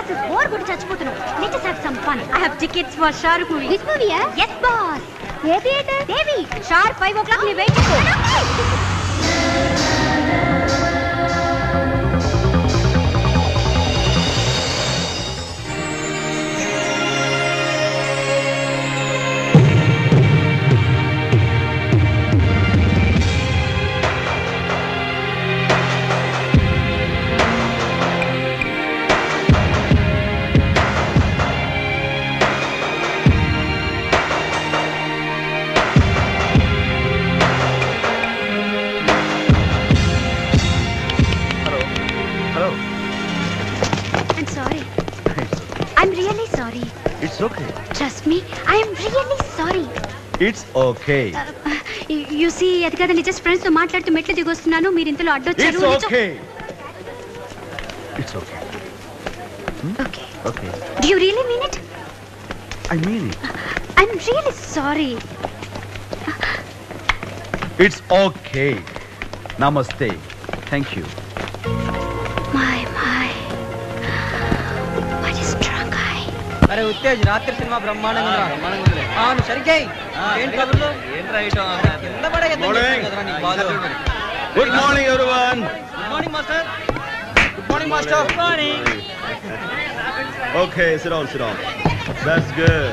Classes bore కొట్టి చచ్చిపోతున్నాం let's have some fun I have tickets for Shahrukh movie which movie yes boss ఏ theatre Devi sharp 5 o'clock ని wait hello I'm sorry. I'm really sorry. It's okay Trust me, I am really sorry. It's okay you see అది కదండి just friends తో మాట్లాడుతూ మెట్లు దిగొస్తున్నాను మీరు ఇంతలో అడ్డొచ్చారు it's okay it's okay okay okay do you really mean it I mean it I am really sorry it's okay namaste thank you my my what is drunk I అరే ఉత్తేజ్ రాత్రి సినిమా బ్రహ్మాండంగా ఉందిరా. ఆ, నువ్వు సరిగ్గా ఎయ్. ఏంటి కబుర్లు కింద పడే యుద్ధం చేస్తాను కదరా నీకు బాధ. Good morning everyone good morning master good morning master good morning okay sit down sit down that's good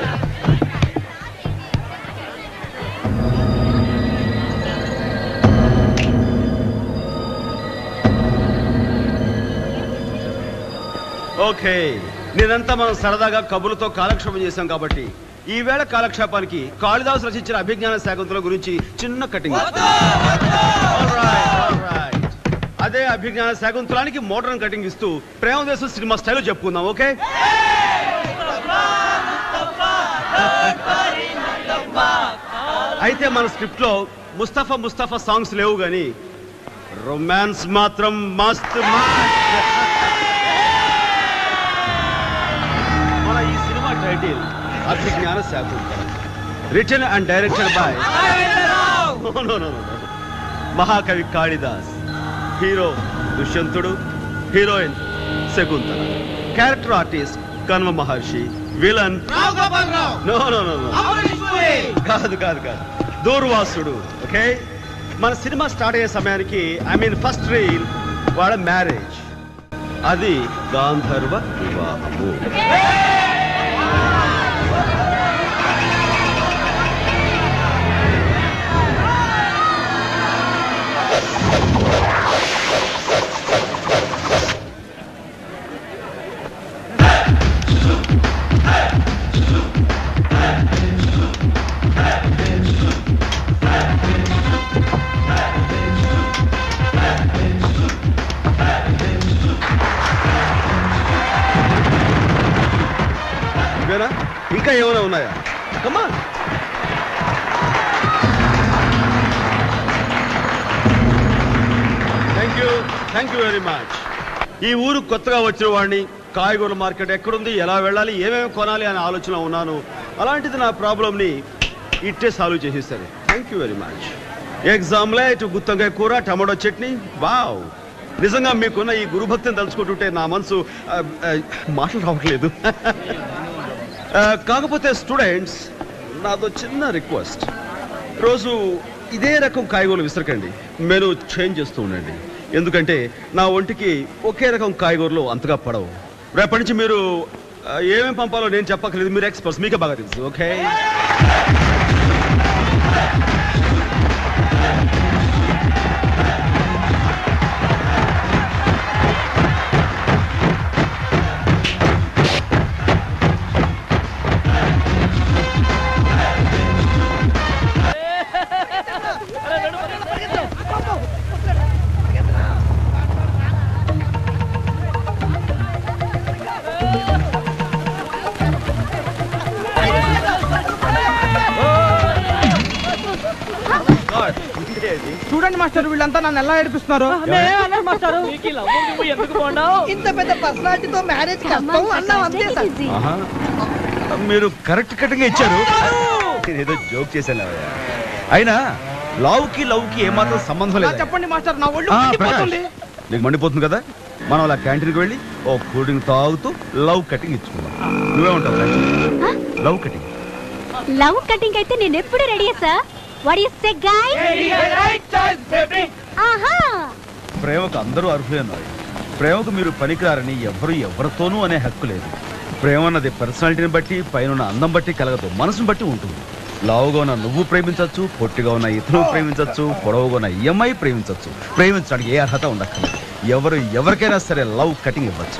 okay నేనంతా మనం సరదాగా కబుర్లతో కాలక్షేపం చేశాం కాబట్టి ఈ వేళ కాలక్షేపానికి కాళిదాసు రచించిన అభిజ్ఞాన శాకుంతల గురించి చిన్న కటింగ్ అదే అభిజ్ఞాన శాకుంతలానికి మోడర్న్ కటింగ్ ఇస్తూ ప్రేమదేశం సినిమా స్టైల్ చెప్పుకుందాం ఓకే అయితే మన స్క్రిప్ట్ లో ముస్తఫా ముస్తఫా సాంగ్స్ లేవు గాని రొమాన్స్ మాత్రం మస్త్ మస్త్ మన ఈ cinema title Abhijnana Shakuntalam return and direction by మహాకవి కాళిదాస్ హీరో దుష్యంతుడు heroine Shakuntala character artist Kanva Maharshi villain no no no no కాదు కాదు కాదు దూర్వాసుడు ఓకే మన సినిమా స్టార్ట్ అయ్యే సమయానికి ఐ మీన్ ఫస్ట్ రీల్ వాళ్ళ మ్యారేజ్ అది గాంధర్వ వివాహము ఇవేనా ఇంకా ఏమైనా ఉన్నాయా కమ్మా thank you thank you very much ఈ ఊరు కొత్తగా వచ్చిన వాడిని కాయగూరల మార్కెట్ ఎక్కడుంది ఎలా వెళ్ళాలి ఏమేమి కొనాలి అనే ఆలోచన ఉన్నాను అలాంటిది నా ప్రాబ్లమ్ని ఇట్టే సాల్వ్ చేసేస్తారు థ్యాంక్ యూ వెరీ మచ్ ఎగ్జామ్లే ఇటు గుత్తంకాయ కూర టమాటో చట్నీ వావ్ నిజంగా మీకున్న ఈ గురుభక్తిని తలుచుకుంటుంటే నా మనసు ఆ, ఆ, మాటలు రావట్లేదు ఆ, కాకపోతే స్టూడెంట్స్ నాదో చిన్న రిక్వెస్ట్ రోజు ఇదే రకం కాయగూరలు విసరకండి మెను చేంజ్ చేస్తూ ఉండండి ఎందుకంటే నా ఒంటికి ఒకే రకం కాయగూరలు అంతగా పడవు రేపటి నుంచి మీరు ఆ, ఏమేం పంపాలో నేను చెప్పక్కర్లేదు మీరు ఎక్స్పర్ట్స్ మీకే బాగా తెలుసు ఓకే చూడండి మాస్టర్ వీళ్ళంతా నన్ను ఎలా ఏడిపిస్తున్నారు ఇంత పెద్ద పర్సనాలిటీతో మ్యారేజ్ కష్టం అన్నావు అంతే సార్ ఆహా. మీరు కరెక్ట్ కరెక్ట్గా ఇచ్చారు ఏదో జోక్ చేశాను అయినా లవ్ కి లవ్ కి ఏమాత్రం సంబంధం అలా లేదు చెప్పండి మాస్టర్ నా ఒళ్ళు ఆ, మండిపోతుంది. ప్రకాష్, నీకు మండిపోతుంది కదా మనం అలా క్యాంటీన్కి వెళ్ళి ఓ కూల్ డ్రింక్ తాగుతూ లవ్ కటింగ్ ఇచ్చుకుందాం నువ్వే ఉంటావు లవ్ కటింగ్ లవ్ కటింగ్ అయితే నేను ఎప్పుడు ready sir what you say guy ఆహా ప్రేమకు అందరూ అర్హులే ఉన్నారు ప్రేమకు మీరు పనికిరారని ఎవరు ఎవరితోనూ అనే హక్కు లేదు ప్రేమ అన్నది పర్సనాలిటీని బట్టి పైన అందం బట్టి కలగదు మనసుని బట్టి ఉంటుంది లావుగా ఉన్న నువ్వు ప్రేమించవచ్చు పొట్టిగా ఉన్న ఇతను ప్రేమించవచ్చు పొడవుగా ఉన్న ఈఎంఐ ప్రేమించవచ్చు ప్రేమించడానికి ఏ అర్హత ఉండక్కర్లేదు ఎవరు ఎవరికైనా సరే లవ్ కటింగ్ ఇవ్వచ్చు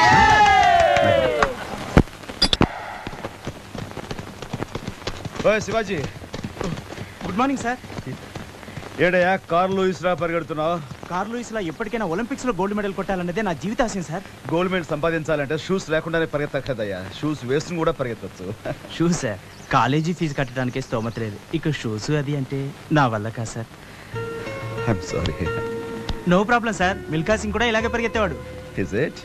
ఓయ్ శివాజీ గుడ్ మార్నింగ్ సార్ ఏడయ్యా కార్లు ఇసురా పరిగెడుతున్నావు కార్ లూయిస్ లా ఎప్పటికైనా ఒలింపిక్స్ లో గోల్డ్ మెడల్ కొట్టాలన్నదే నా జీవితాశయం సార్ గోల్డ్ మెడల్ సంపాదించాలంటే షూస్ లేకుండానే పరిగెత్తక్కదయ్యా షూస్ వేసుకుని కూడా పరిగెత్తచ్చు షూస్ సార్ కాలేజీ ఫీజు కట్టడానికి స్తోమత లేదు ఇక షూస్ అది అంటే నా వల్ల కాదు sir I'm sorry no problem sir Milkha Singh కూడా ఇలాగే పరిగెత్తేవాడు ఇస్ ఇట్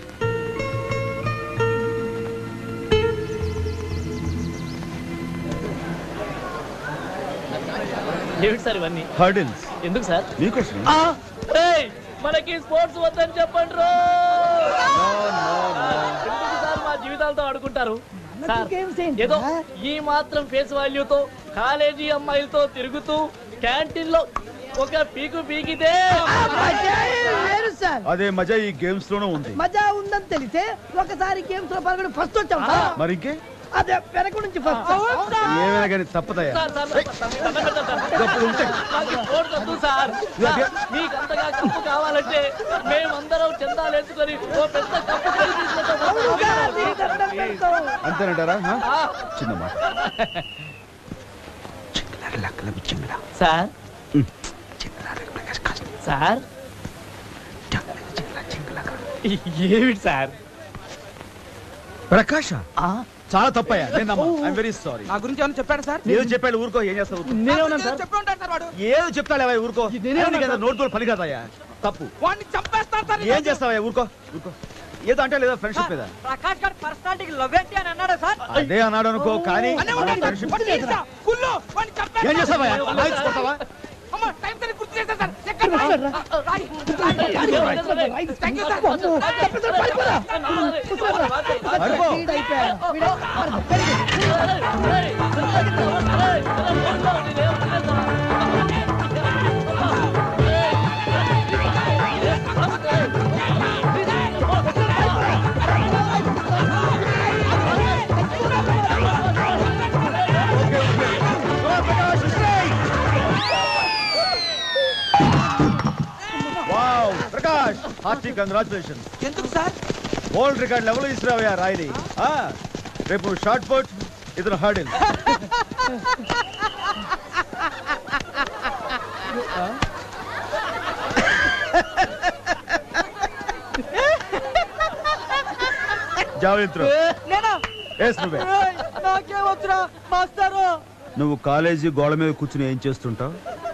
ఏమిటి సార్ ఇవన్నీ హర్డిల్స్ ఎందుకు సార్ నీకోసం ఏయ్, మనకి స్పోర్ట్స్ వద్దని చెప్పండి రో. ఎందుకు సార్ మా జీవితాలతో ఆడుకుంటారు సార్ games ఏంటి ఏదో సార్? ఈ మాత్రం ఫేస్ వాల్యూతో కాలేజీ అమ్మాయిలతో తిరుగుతూ క్యాంటీన్ లో ఒక పీకు పీకితే మజా ఏం లేదు సార్ అదే మజా ఈ గేమ్స్ లోనూ ఉంది మజా ఉందని తెలిసే ఒకసారి గేమ్స్ లో పాల్గొని ఫస్ట్ వచ్చాం సార్ మరి ఇంకే అదే వెనక నుంచి ఫస్ట్ ఏమైనా కానీ తప్పదయ్యా సార్ సార్ దండం పెడతాను సార్. గప్పుడు ఉంటే నాకు స్పోర్ట్స్ వద్దు సార్ సార్, మీకు అంతగా కప్పు కావాలంటే మేమందరం చందాలు వేసుకొని ఓ పెద్ద కప్పు కొని తీసుకుంటాం. అంతేనంటారా హ? ఆ, చిన్న మాట సార్ సార్ ఏమిటి సార్ ప్రకాష్ చాలా తప్పయ్యా నేను ఐఎమ్ వెరీ సారీ నా గురించి ఏమైనా చెప్పాడు సార్ ఏదో చెప్పాడు ఊరుకో ఏం చేస్తావు ఊరుకో. నేనే ఉన్నాను సార్ చెప్పి ఉంటాడు సార్ వాడు ఏదో చెప్తాడే ఊరుకో నేనే ఉన్నా కదా నోట్ కూడా పని కాదయ్యా తప్పు వాడిని చంపేస్తాను సార్ ఏం చేస్తావయ్యా ఊరుకో ఊరుకో ఏదో అంటే లేదా ఫ్రెండ్షిప్ మీద ప్రకాష్ గారి పర్సనాలిటీకి లవ్ ఏంటి అని అన్నాడు సార్ అదే అన్నాడు అనుకో కానీ అనే మన ఉంటాడు. friendship- వాడిని తీస్తా. కుళ్ళు, వాడిని చంపేస్తా. ఏం చేస్తావయ్యా లాగించుకుంటావా? అమ్మ, టైం సరిగ్గా గుర్తు చేస్తా సార్. ఎక్కడ రాయి? రాయి. Thank you, sir. అరుకో. వావ్ ప్రకాష్ హార్టీ కంగ్రాచులేషన్ ఎందుకు సార్ వరల్డ్ రికార్డ్ లెవెల్ తీసుకురావయ్యా రాయిని ఆ, రేపు షార్ట్ పుట్ ఇతను హర్డిల్ జావలిన్ త్రో నేనా ఎస్ నువ్వే నాకేం వచ్చురా మాస్టారు నువ్వు కాలేజీ గోడ మీద కూర్చుని ఏం చేస్తుంటావు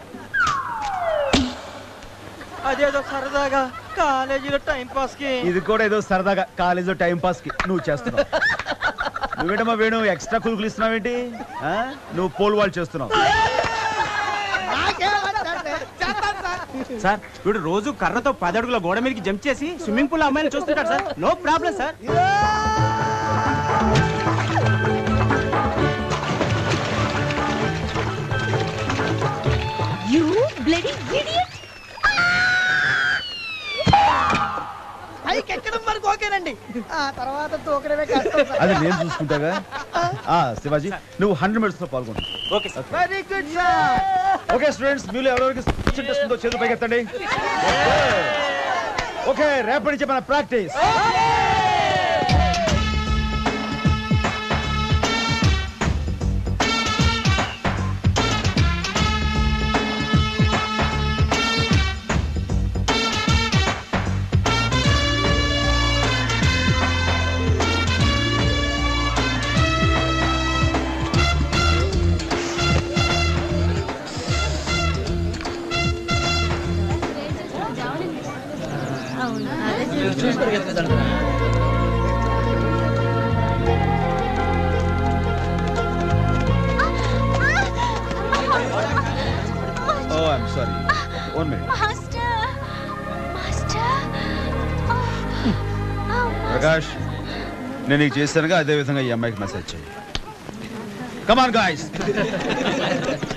అదేదో సరదాగా కాలేజీలో టైం పాస్ కి ఇది కూడా ఏదో సరదాగా కాలేజీలో టైం పాస్ కి నువ్వు చేస్తున్నావు నువ్వేటమ్మా వేణు ఎక్స్ట్రా కులుకులు ఇస్తున్నావేంటి ఆ? నువ్వు పోల్ వాల్ చేస్తున్నావు సార్ వీడు రోజు కర్రతో పది అడుగుల గోడ మీదకి జంప్ చేసి స్విమ్మింగ్ పూల్ అమ్మాయిని చూస్తుంటాడు sir no problem sir you bloody idiot పైకి ఎక్కడం వరకు ఓకేనండి ఆ తర్వాత తోకడమే కష్టం సార్ అది నేను చూసుకుంటాగా ఆ శివాజీ నువ్వు హండ్రెడ్ మినిట్స్ లో పాల్గొను okay sir very good sir okay students మీరు ఎవరెవరికి ఇంట్రెస్ట్ ఉందో చేతులు పైకెత్తండి ఓకే రేపటి నుంచి మన practice oh I'm sorry one minute master master Prakash నేను నీకు చేశానుగా అదే విధంగా ఈ అమ్మాయికి మెసేజ్ చేయి కమాన్ గాయస్